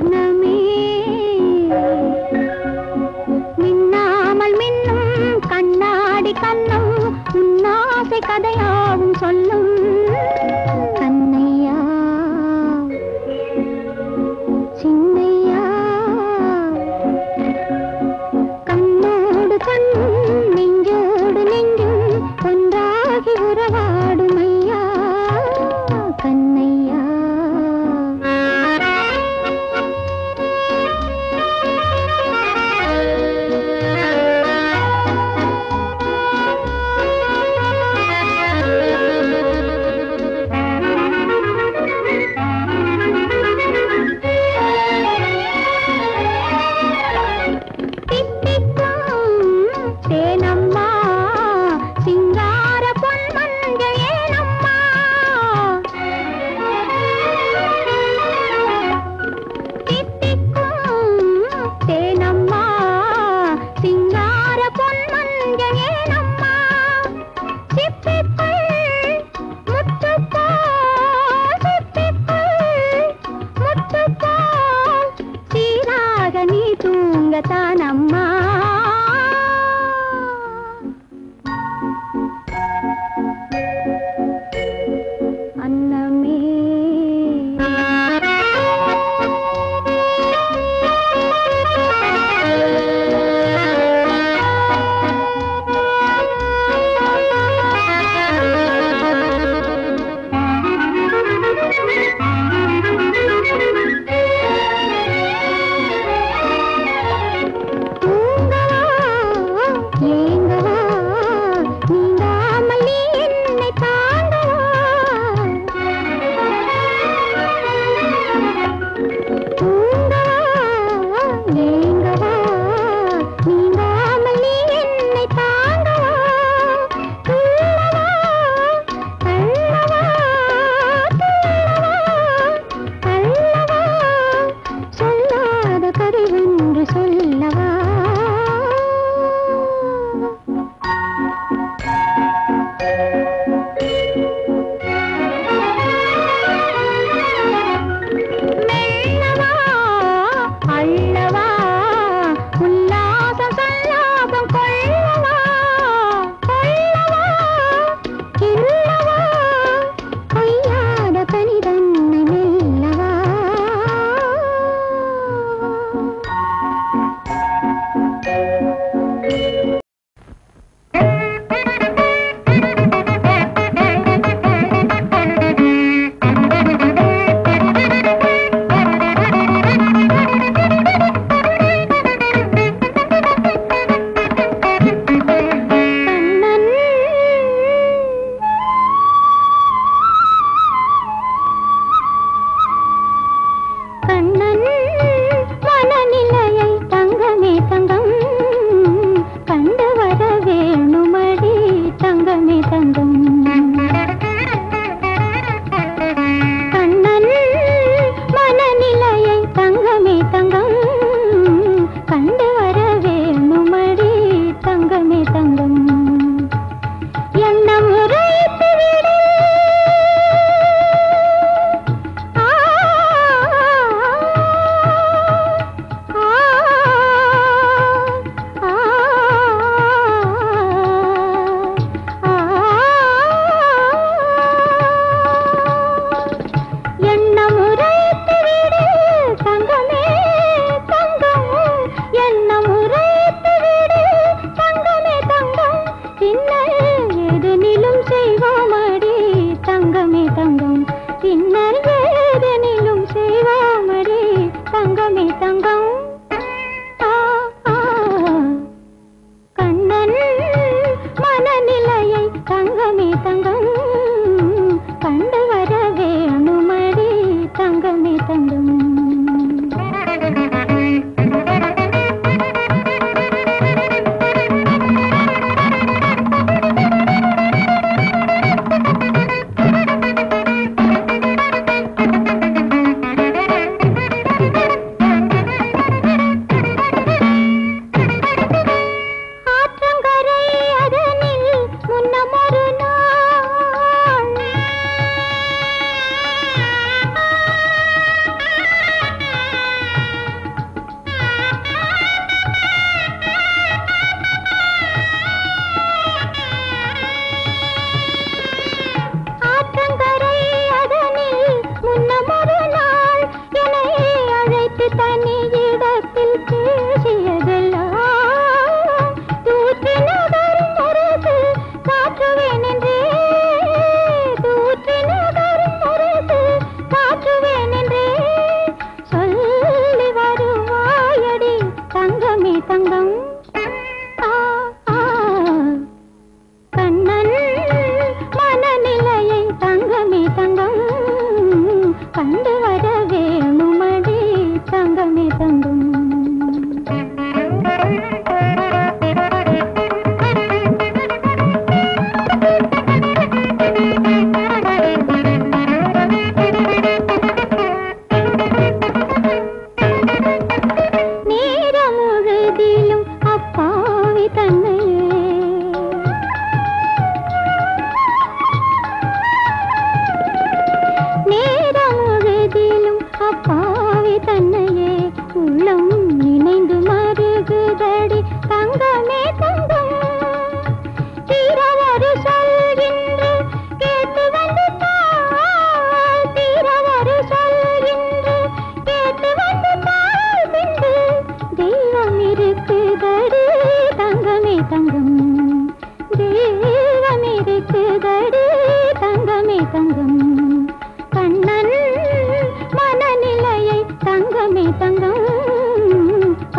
அன்னமே மின்னாமல் மின்னும் கண்ணாடி கண்ணும் உன்னாசை கதையாவும் சொல்லும் கண்ணையா சின்னையா கண்ணோடு கண் நெஞ்சோடு நெஞ்சும் ஒன்றாகி உறவாடும் ஐயா கண்ணையா தித்திக்கும் தேனம்மா சிங்கார பொன்மஞ்சள் ஏனம்மா தித்திக்கும் தேனம்மா சிங்கார பொன்மஞ்சள் ஏனம்மா சிப்பிக்குள் முத்துப்போல் சிப்பிக்குள் முத்துப்போல் சீராக நீ தூங்கத்தான் அம்மா அன்னமே தூங்கவா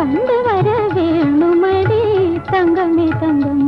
கண்டு வர வேணுமடி தங்கமே தங்கம்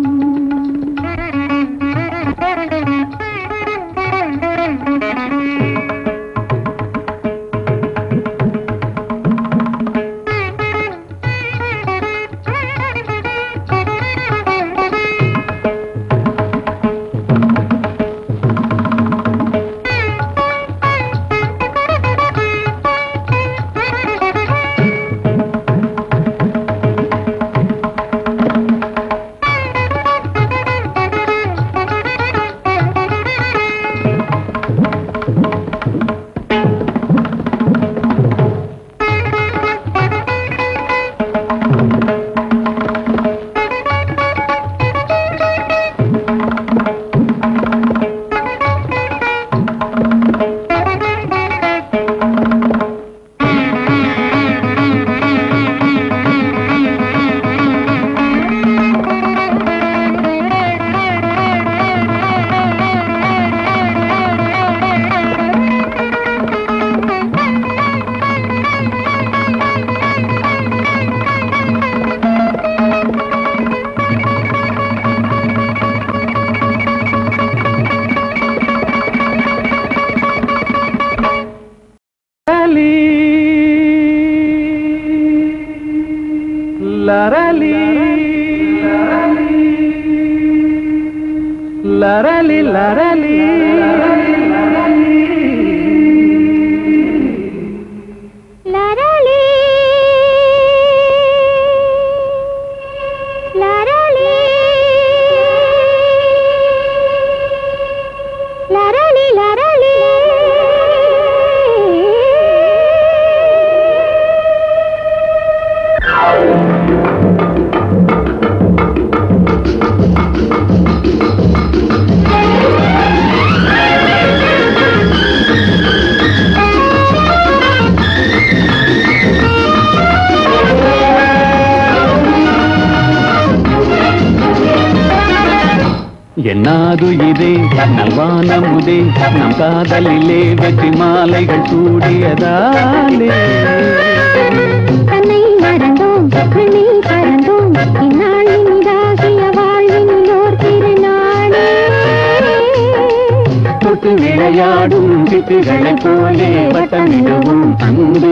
லரலி லரலி லரலி லரலி லரளி லரளி லரளி லரளி என்னாது இதே நல்வானமுதே நம் காதலிலே வெற்றி மாலைகள் சூடியதாலே தன்னை மறந்தோம் விண்ணை பறந்தோம் இந்நாளின் இதாகிய வாழ்வினோர் திருநாளே தொட்டு விளையாடும் சிட்டுகளைப் போலே வட்டமிடுவோம் அன்பே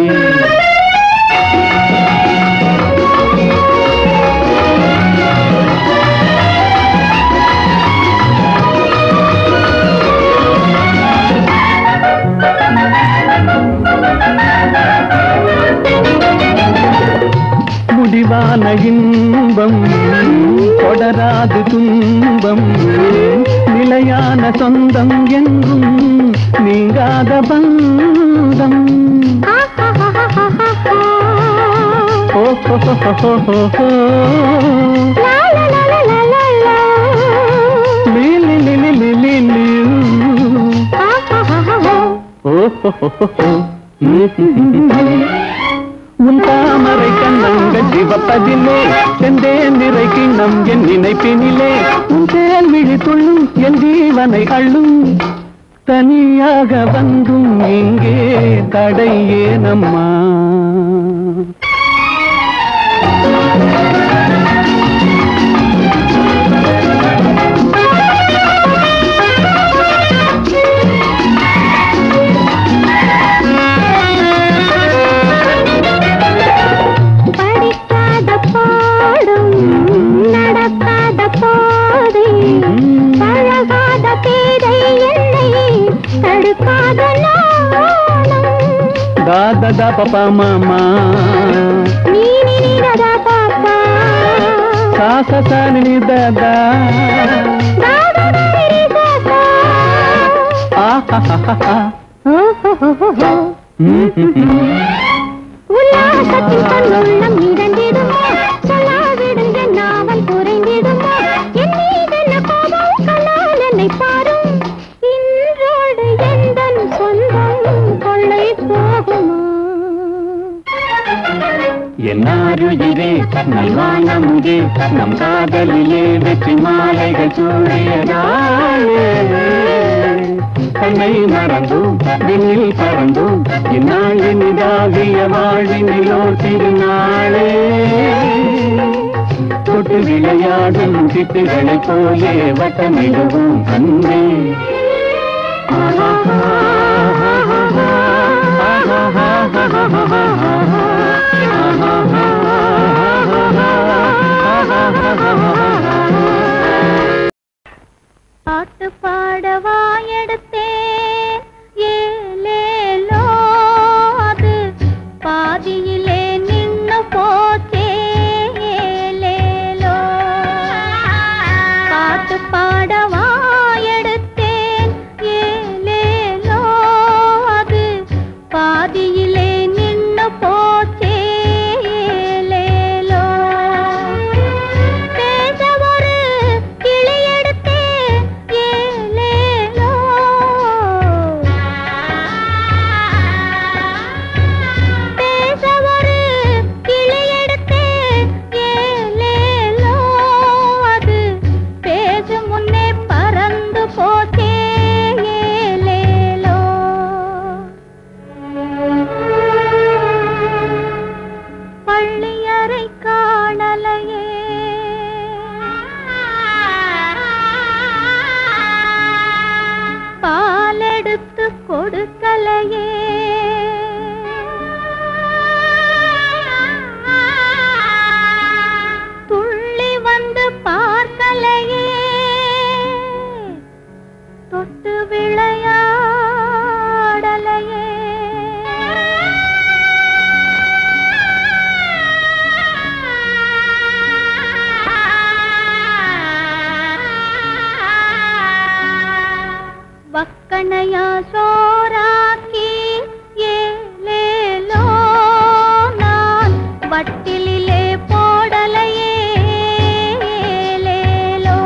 முடிவான இன்பம் தொடராது துன்பம் நிலையான சொந்தம் என்றும் நீங்காத பந்தம் ஆஹாஹாஹாஹா. ஓ ஹோ ஹோ ஹோ ஹோ ஹோ. லா லா லா லா லா லா லா. லி லி லி லி லி லி லி. ஆஹாஹாஹா. ஓ ஹோ ஹோ ஹோ ஹோ. உன் தாமரை கண்ணங்கள் சிவப்பதிலே செந்தேன் நிறை கிண்ணம் என் நினைப்பினிலே உன் தேன் விழி துள்ளும் என் ஜீவனை அள்ளும் தனியாக வந்தும் இங்கே தடை ஏனம்மா படிக்காத பாடும் நடக்காத பாதை பழகாத பேதை என்னை தடுக்காத நாணம் தாத த பப்பா மாமா நீ நினைவதா பாப்பா சாச சாணி தாதா தாதா தாதா ஆஹா ஓஹோஹோஹோ. உல்லாசத்தின் தன்னுள்ளம் நிறைந்திடுமோ சொல்லாவிடும் என் நாவல் குறைந்திடுமோ என் மீதென்ன கோபம் கண்ணால் என்னை பாரும் இன்றோடு எந்தன் சொந்தம் கொள்ளை போகுமா என்னாருயிரே நல்வானமுதே நம் காதலிலே வெற்றி மாலைகள் சூடியதாலே கண்ணை மறந்தோம் விண்ணில் பறந்தோம் இந்நாள் இனிதாகிய வாழ்வினிலோ திருநாளே தொட்டு விளையாடும் சிட்டுகளைப் போலே வட்டமிடுவோம் அன்பே பாட்டு பாடவா எடுத்தேன் ஏலேலோ அது பாதியிலே நின்னு போச்சே ஏலேலோ பாட்டு பாடவா எடுத்தேன் ஏலேலோ அது பாதியிலே நின்னு போச்சே ஏலேலோ பேச ஒரு கிளி எடுத்தேன் ஏலேலோ பேச ஒரு கிளி எடுத்தேன் ஏலேலோ அது பேசும் முன்னே பறந்து போச்சே ஏலேலோ பள்ளியறை காணலையே பாலெடுத்து கொடுக்கலையே துள்ளி வந்து பார்க்கலையே தொட்டு விளையாடலையே வக்கணையா சோறாக்கி ஏலேலோ நான் வட்டிலிலே போடலையே ஏலேலோ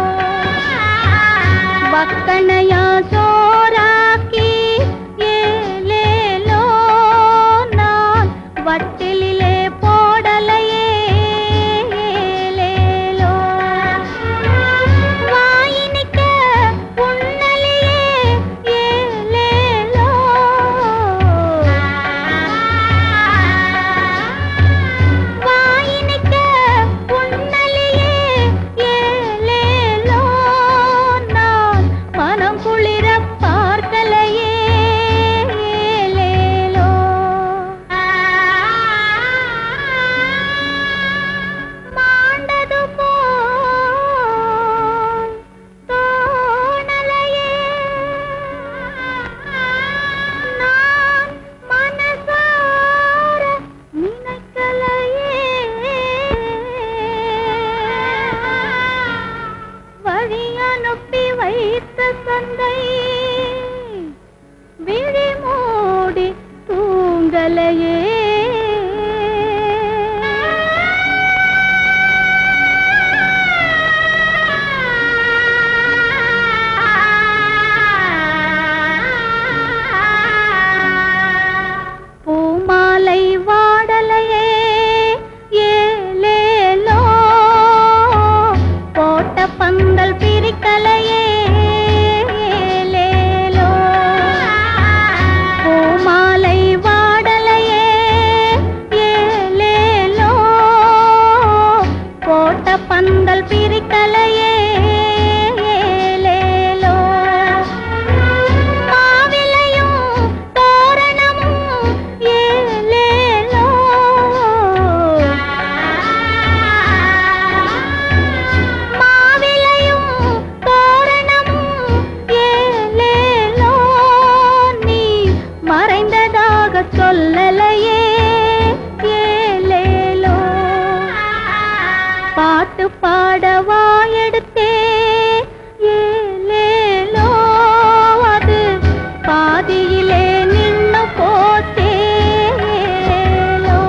வக்கணையா சோறாக்கி ஏலேலோ நான் வட்டிலிலே போடலையே ஏலேலோ வாயினிக்க புன்னலையே ஏலேலோ வாயினிக்க புன்னலையே ஏலேலோ நான் மனம் குளிர பார்க்கலையே ஏலேலோ மாண்டது போல் தோணலையே நான் மனசார நினைக்கலையே வழி அனுப்பி வைத்த சந்தை விழி மூடி தூங்கலையே பூமாலை வாடலையே ஏலேலோ போட்ட பந்தல் பிரிக்கலையே ஏலேலோ பூமாலை வாடலையே ஏலேலோ போட்ட பந்தல் பிரிக்கலையே ஏலேலோ மாவிலையும் தோரணமும் ஏலேலோ மாவிலையும் தோரணமும் ஏலேலோ நீ மறைந்ததாக சொல்லலையே ஏலேலோ பாட்டு பாடவா எடுத்தே ஏலேலோ அது பாதியிலே நின்னு போச்சேலோ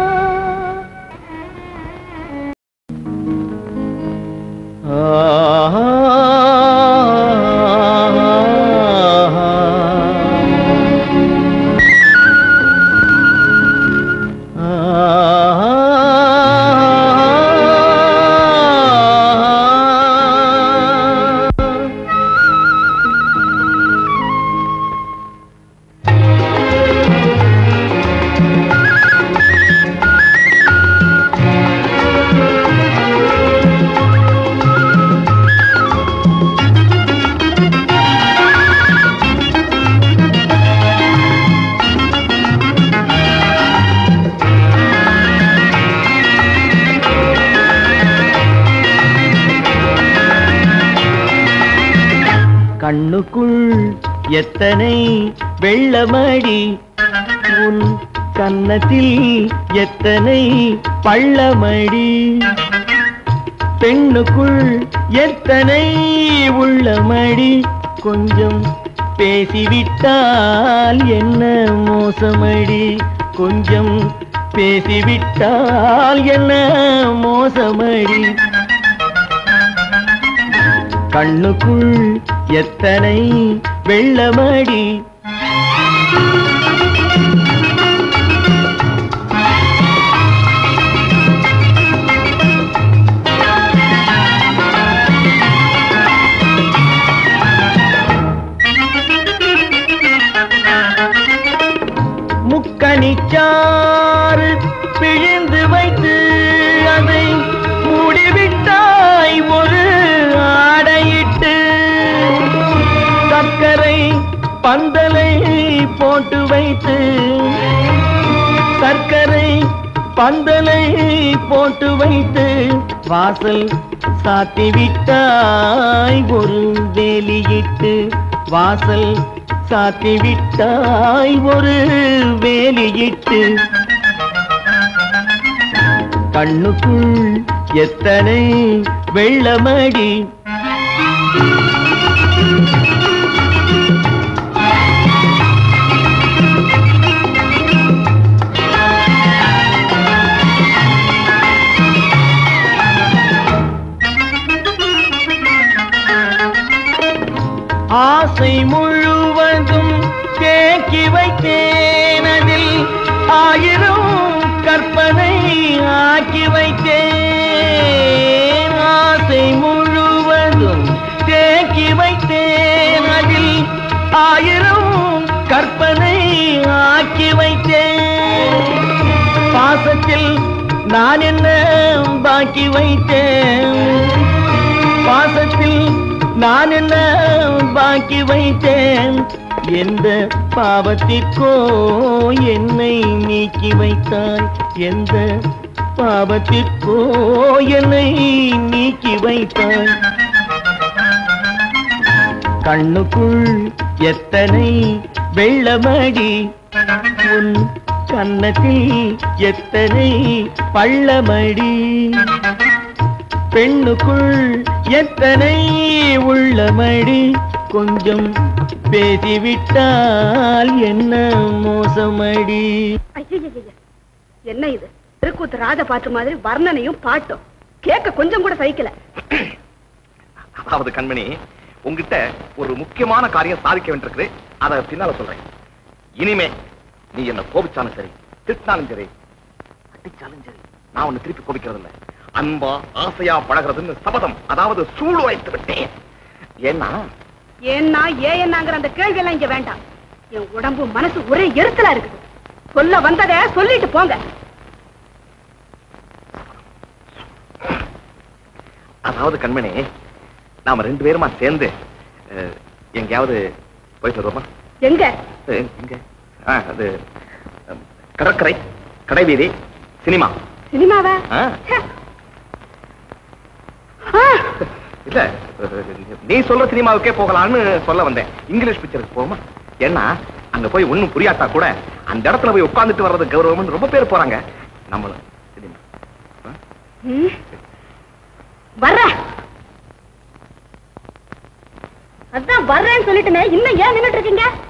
ஆ கண்ணுக்குள் எத்தனை வெள்ளமடி உன் கன்னத்தில் எத்தனை பள்ளமடி பெண்ணுக்குள் எத்தனை உள்ளமடி கொஞ்சம் பேசிவிட்டால் என்ன மோசமடி கொஞ்சம் பேசிவிட்டால் என்ன மோசமடி கண்ணுக்குள் எத்தனை வெள்ளமடி முக்கணிச்சாறு பிழிந்து வைத்து அதை மூடிவிட்டாய் ஒரு ஆடையிட்டு சர்க்கரை பந்தலை போட்டு வைத்து சர்க்கரை பந்தலை போட்டு வைத்து வாசல் சாத்தி விட்டாய் ஒரு வேலியிட்டு வாசல் சாத்தி விட்டாய் ஒரு வேலியிட்டு கண்ணுக்குள் எத்தனை வெள்ளமடி ஆசை முழுவதும் தேக்கி வைத்தேன் அதில் ஆயிரம் கற்பனை ஆக்கி வைத்தேன் ஆசை முழுவதும் தேக்கி வைத்தேன் அதில் ஆயிரம் கற்பனை ஆக்கி வைத்தேன் பாசத்தில் நான் என்ன பாக்கி வைத்தேன் பாசத்தில் நான் என்ன பாக்கி வைத்தேன் எந்த பாவத்திற்கோ என்னை நீக்கி வைத்தாய் எந்த பாவத்திற்கோ என்னை நீக்கி வைத்தாய் கண்ணுக்குள் எத்தனை வெள்ளமடி உன் கன்னத்தில் எத்தனை பள்ளமடி பெண்ணுக்குள் எத்தனை உள்ளமடி கொஞ்சம் பேசிவிட்டால் என்ன மோசமடி ஐயையைய. என்ன இது திருக்கூத்து ராஜ பாட்டு மாதிரி வர்ணனையும் பாட்டும் கேட்க கொஞ்சம் கூட சகிக்கல அதாவது கண்மணி உங்ககிட்ட ஒரு முக்கியமான காரியம் சாதிக்க வேண்டியிருக்குது அதை பின்னால சொல்றேன் இனிமே நீ என்ன கோபிச்சாலும் சரி திட்டினாலும் சரி அடிச்சாலும் சரி நான் உன்னை திருப்பி கோபிக்கிறது இல்ல அன்பா ஆசையா பழகிறதுன்னு சபதம் அதாவது சூடு வைத்து விட்டேன் ஏன்னா ஏன்னா ஏன் என்னங்கிற அந்த கேள்வி எல்லாம் இங்க வேண்டாம் என் உடம்பு மனசு ஒரே எரிச்சலா இருக்குது சொல்ல வந்ததை சொல்லிட்டு போங்க அதாவது கண்மணி நாம ரெண்டு பேருமா சேர்ந்து அஹ், எங்கேயாவது போயிட்டு வருவோமா எங்க அஹ், எங்க ஆ, அது அஹ், கடற்கரை கடைவீதி சினிமா சினிமாவா ஆ. ச்சே. ஆ, இல்ல நீ சொல்ற சினிமாவுக்கே போகலாம்னு சொல்ல வந்தேன் இங்கிலீஷ் பிக்சருக்கு போமா ஏன்னா அங்க போய் ஒண்ணும் புரியாட்டா கூட அந்த இடத்துல போய் உட்கார்ந்துட்டு வர்றது கௌரவம்னு ரொம்ப பேர் போறாங்க நம்மளும் சினிமா ஆ? ம். வர்றேன் அதான் வர்றேன்னு சொல்லிட்டுமே இன்னும் ஏன் நின்னுட்டு இருக்கீங்க